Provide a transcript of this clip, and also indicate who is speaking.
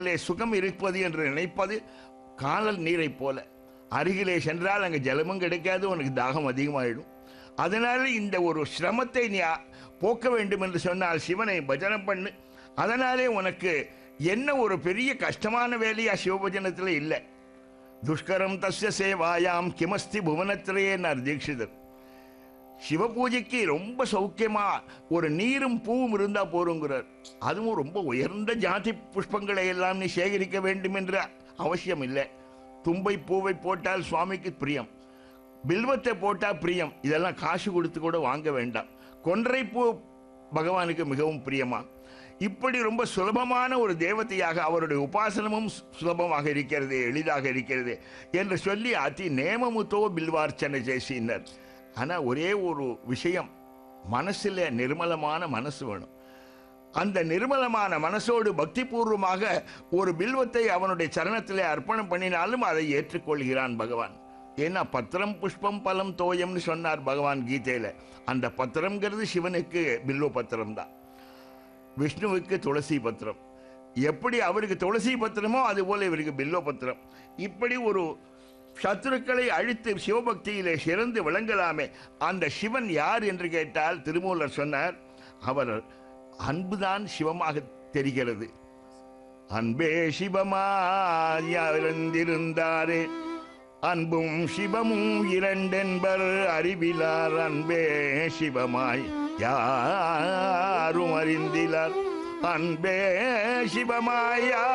Speaker 1: அதிலே சுகம் இருப்பது என்று நினைப்பது காணல் நீரைப் போல அருகிலே சென்றால் அங்கே ஜலமும் கிடைக்காது உனக்கு தாகம் அதிகமாயிடும் அதனால இந்த ஒரு சிரமத்தை நீ அ- போக்க வேண்டும் என்று சொன்னால் சிவனை பஜனம் பண்ணு அதனாலே உனக்கு என்ன ஒரு பெரிய கஷ்டமான வேலையா சிவபஜனத்தில் இல்லை துஷ்கரம் தஸ்ய சேவாயாம் கிமஸ்தி புவனத்திலேன்னார் தீட்சிதர் சிவ பூஜைக்கு ரொம்ப சௌக்கியமா ஒரு நீரும் பூவும் இருந்தா போருங்கிறார் அதுவும் ரொம்ப உயர்ந்த ஜாதி புஷ்பங்களை எல்லாம் நீ சேகரிக்க வேண்டும் என்ற அவசியம் இல்லை தும்பை பூவை போட்டால் சுவாமிக்கு பிரியம் பில்வத்தை போட்டா பிரியம் இதெல்லாம் காசு கொடுத்து கூட வாங்க வேண்டாம் கொன்றை பூ பகவானுக்கு மிகவும் பிரியமா இப்படி ரொம்ப சுலபமான ஒரு தேவதையாக அவருடைய உபாசனமும் சு- சுலபமாக இருக்கிறது எளிதாக இருக்கிறது என்று சொல்லி அதி நேமமுத்தோ பில்வார்ச்சனை செய்சினர் ஆனா ஒரே ஒரு விஷயம் மனசுல நிர்மலமான மனசு வேணும் அந்த நிர்மலமான மனசோடு பக்திபூர்வமாக ஒரு பில்வத்தை அவனுடைய சரணத்திலே அர்ப்பணம் பண்ணினாலும் அதை ஏற்றுக்கொள்கிறான் பகவான் ஏன்னா பத்திரம் புஷ்பம் பலம் தோயம்னு சொன்னார் பகவான் கீதையில அந்த பத்திரம்ங்கிறது சிவனுக்கு பில்வ பத்திரம் தான் விஷ்ணுவுக்கு துளசி பத்திரம் எப்படி அவருக்கு துளசி பத்திரமோ அதுபோல இவருக்கு பில்வ பத்திரம் இப்படி ஒரு சத்துருக்களை அழித்து சிவபக்தியிலே சிறந்து விளங்கலாமே அந்த சிவன் யார் என்று கேட்டால் திருமூலர் சொன்னார் அவர் அன்புதான் சிவமாக தெரிகிறது அன்பே சிவமாயிருந்திருந்தாரே அன்பும் சிவமும் இரண்டென்பர் அறிவிலார் அன்பே சிவமாய் யாரும் அறிந்திலார் அன்பே சிவமாய்